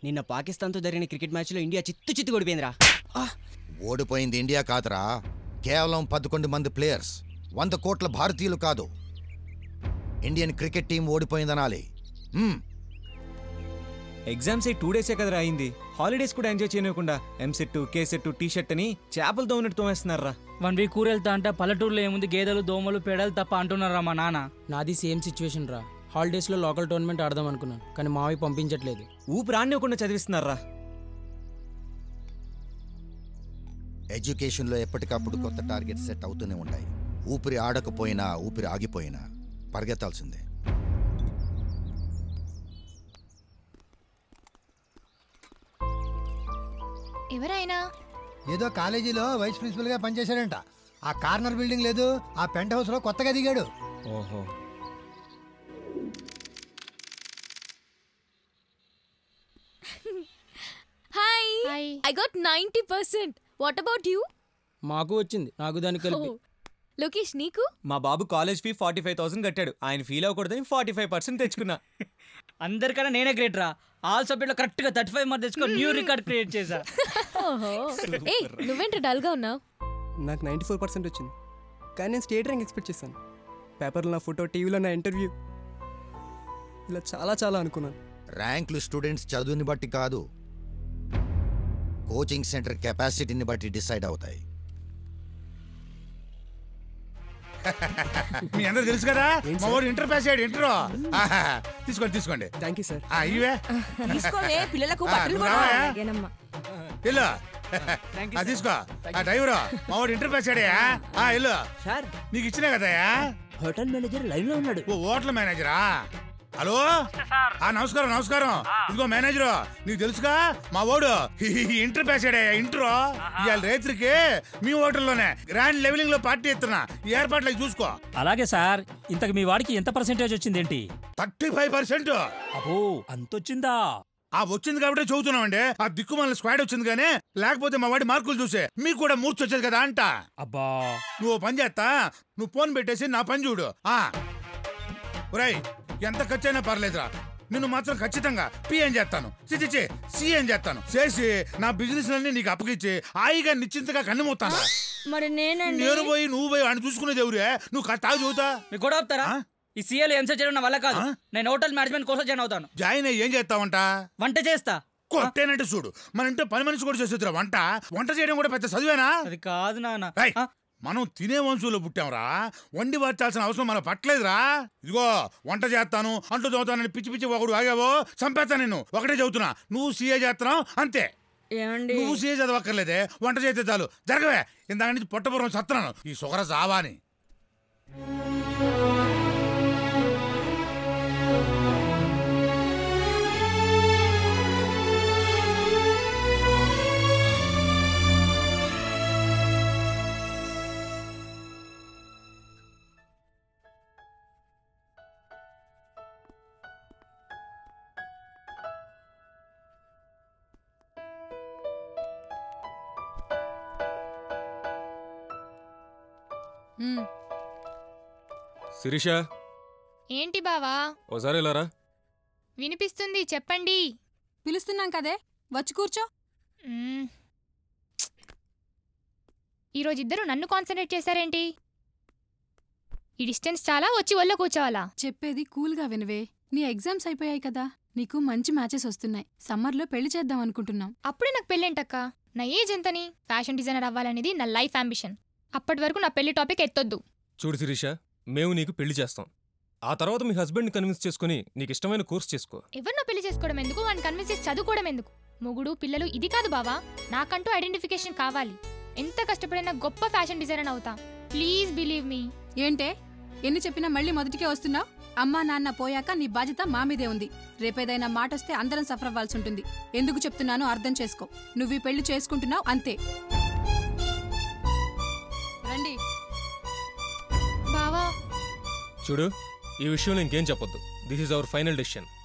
నిన్న పాకిస్తాన్తో జరిగిన క్రికెట్ మ్యాచ్లో ఇండియా చిత్తు చిత్తు కొడిపోయిందిరా ఓడిపోయింది ఇండియా కాదురా కేవలం పదకొండు మంది ప్లేయర్స్ వంద కోట్ల భారతీయులు కాదు ఇండియన్ క్రికెట్ టీం ఓడిపోయిందనాలి మ్మ్. ఎగ్జామ్స్ టూ డేసే కదరా అయింది హాలిడేస్ కూడా ఎంజాయ్ చేయనివ్వకుండా EAMCET K set T shirt అని చేపలు తోమినట్టు తోమేస్తున్నారా వన్ వీక్ ఊరు వెళ్తా అంటే పల్లెటూరులో ఏముంది గేదెలు దోమలు పేడలు తప్ప అంటున్నారా మా నాన్న నాది సేమ్ సిచ్యువేషన్ రా హాలిడేస్లో లోకల్ టోర్నమెంట్ ఆడదాం అనుకున్నాను కానీ మావి పంపించట్లేదు ఊపు రానివ్వకుండా చదివిస్తున్నారా ఎడ్యుకేషన్లో ఎప్పటికప్పుడు కొత్త టార్గెట్ సెట్ అవుతూనే ఉంటాయి ఊపిరి ఆడకపోయినా ఊపిరి ఆగిపోయినా పరిగెత్తాల్సిందే ఎవరైనా ఏదో కాలేజీలో వైస్ ప్రిన్సిపల్ గా పనిచేశాడంట ఆ కార్నర్ బిల్డింగ్ లేదు ఆ పెంట్ హౌస్ లో కొత్తగా దిగాడు ఓహో hi hi I got ninety percent what about you మాకు వచ్చింది నాకు దానికి కలిపి లోకేష్ నీకు మా బాబు college fee forty five thousand కట్టాడు ఆయన ఫీల్ అవ్వకూడదని ఫార్టీ ఫైవ్ పర్సెంట్ తెచ్చుకున్నా అందరికన్నా నేనే గ్రేట్ రా ఆల్ సబ్జెక్ట్లో కరెక్ట్గా థర్టీ ఫైవ్ మార్క్స్ తెచ్చుకొని న్యూ రికార్డ్ క్రియేట్ చేశా ఓహో ఏ నువ్వేంటి డల్ గా ఉన్నావు నాకు నైంటీ ఫోర్ పర్సెంట్ వచ్చింది కానీ నేను స్టేట్ ర్యాంక్ ఎక్స్పెక్ట్ చేశాను పేపర్లో నా ఫోటో టీవీలో నా ఇంటర్వ్యూ ఇలా చాలా చాలా అనుకున్నాను ర్యాంకులు స్టూడెంట్స్ చదువుని బట్టి కాదు కోచింగ్ సెంటర్ కెపాసిటీని బట్టి డిసైడ్ అవుతాయి మీ అందరూ తెలుసు కదా మా వాడు ఇంటర్ పాస్ అయ్యాడు ఇంటర్ తీసుకోండి తీసుకోండి థ్యాంక్ యూ సార్ ఆ, ఇవే తీసుకోవే పిల్లలకు ఆ, బట్టలు నువ్వు కూడా రావా? అలాగేనమ్మా ఇల్లు ఆ, తీసుకో ఆ డ్రైవరు మా వాడు ఇంటర్ పాస్ అయ్యాడయా ఆ ఇల్లు సార్ నీకు ఇచ్చినా కదయా హోటల్ మేనేజర్ లైన్ లో ఉన్నాడు ఓ హోటల్ మేనేజరా హలో ఆ నమస్కారం నమస్కారం ఇదిగో మేనేజరు నీకు తెలుసుగా మా వాడు ఇంటర్ పాస్ అయ్యాడయ్యా ఇంటర్ ఇవాళ రైతులకి మీ హోటల్లోనే గ్రాండ్ లెవెలింగ్ లో పార్టీ ఇస్తున్నా ఈ ఏర్పాట్లు అవి చూసుకో అలాగే సార్ ఇంతకు మీ వాడికి ఎంత పర్సెంటేజ్ వచ్చింది ఏంటి థర్టీ ఫైవ్ పర్సెంట్ అబ్బో అంత వచ్చిందా ఆ వచ్చింది కాబట్టి చదువుతున్నామండి ఆ దిక్కుమాల స్క్వాడ్ వచ్చింది కానీ లేకపోతే మా వాడి మార్కులు చూసే మీకు కూడా మూర్చి వచ్చేది కదా అంట అబ్బా నువ్వు ఓ పని చేస్తా నువ్వు ఫోన్ పెట్టేసి నా పని చూడు ఆ ఒరేయ్ ఎంత ఖర్చు అయినా పర్లేదురా నిన్ను మాత్రం ఖచ్చితంగా పిఎం చేస్తాను చిచి సీఎం చేస్తాను చేసి నా బిజినెస్ అన్ని నీకు అప్పగిచ్చి హాయిగా నిశ్చింతగా కన్నుమూతాను మరి నేనండి నేను పోయి నువ్వు పోయి అని చూసుకునేది ఎవరే నువ్వు కాస్త తాగు చదువుతా మీకు కూడా చెప్తారా ఆ? ఈ సీఎల్ ఎంసెట్ చేయడం నా వల్ల కాదు ఆ? నేను హోటల్ మేనేజ్మెంట్ కోసం జాయిన్ అవుతాను జాయిన్ అయ్యి ఏం చేస్తావంట వంట చేస్తా కొట్టేనంటే చూడు మన ఇంట్లో పని మనిషి కూడా చేసేదిరా వంట వంట చేయడం కూడా పెద్ద చదివేనా అది కాదు నాన్న రేయ్, ఆ? మనం తినే వంశంలో పుట్టాంరా వండి వార్చాల్సిన అవసరం మనం పట్టలేదురా ఇదిగో వంట చేస్తాను అంటూ చదువుతానని పిచ్చి పిచ్చి ఒకడు ఆగావో చంపేస్తా నేను ఒకటే చదువుతున్నా నువ్వు సీఏ చేస్తున్నావు అంతే ఏమండి నువ్వు సీఏ చదవక్కర్లేదే వంట చేస్తే చాలు జరగవే ఇందాక నుంచి పొట్టపురం సత్తున్నాను ఈ సుగర జావాని శిరీష ఏంటి బావా ఓసారి ఇలారా వినిపిస్తుంది చెప్పండి పిలుస్తున్నాం కదే వచ్చి కూర్చో మ్మ్. ఈరోజు ఇద్దరు నన్ను కాన్సన్ట్రేట్ చేశారేంటి ఈ డిస్టెన్స్ చాలా వచ్చి ఒళ్ళో కూర్చోవాలా చెప్పేది కూల్గా వినవే నీ ఎగ్జామ్స్ అయిపోయాయి కదా నీకు మంచి మ్యాచెస్ వస్తున్నాయి సమ్మర్లో పెళ్లి చేద్దాం అనుకుంటున్నాం అప్పుడే నాకు పెళ్ళేంటక్క నా ఏజ్ ఎంతని ఫ్యాషన్ డిజైనర్ అవ్వాలనేది నా లైఫ్ అంబిషన్ అప్పటి వరకు నా పెళ్లి టాపిక్ ఎత్తొద్దు చూడు శిరీష మేము నీకు పెళ్లి చేస్తాం ఆ తర్వాత మీ హస్బెండ్ని కన్విన్స్ చేసుకుని నీకు ఇష్టమైన కోర్స్ చేసుకో ఎవరినో పెళ్లి చేసుకోవడం ఎందుకు వాడిని కన్విన్స్ చేసి చదువుకోవడం ఎందుకు మొగుడు పిల్లలు ఇది కాదు బావా నాకంటూ ఐడెంటిఫికేషన్ కావాలి ఎంత కష్టపడినా గొప్ప ఫ్యాషన్ డిజైనర్ అవుతా ప్లీజ్ బిలీవ్ మీ ఏంటే ఎన్ని చెప్పినా మళ్ళీ మొదటికే వస్తున్నావు అమ్మా నాన్న పోయాక నీ బాధ్యత మా మీదే ఉంది రేపేదైనా మాట వస్తే అందరం సఫర్ అవ్వాల్సి ఉంటుంది ఎందుకు చెప్తున్నానో అర్థం చేసుకో నువ్వు ఈ పెళ్లి చేసుకుంటున్నావు అంతే రండి బావా చూడు ఈ విషయంలో ఇంకేం చెప్పొద్దు this is our final decision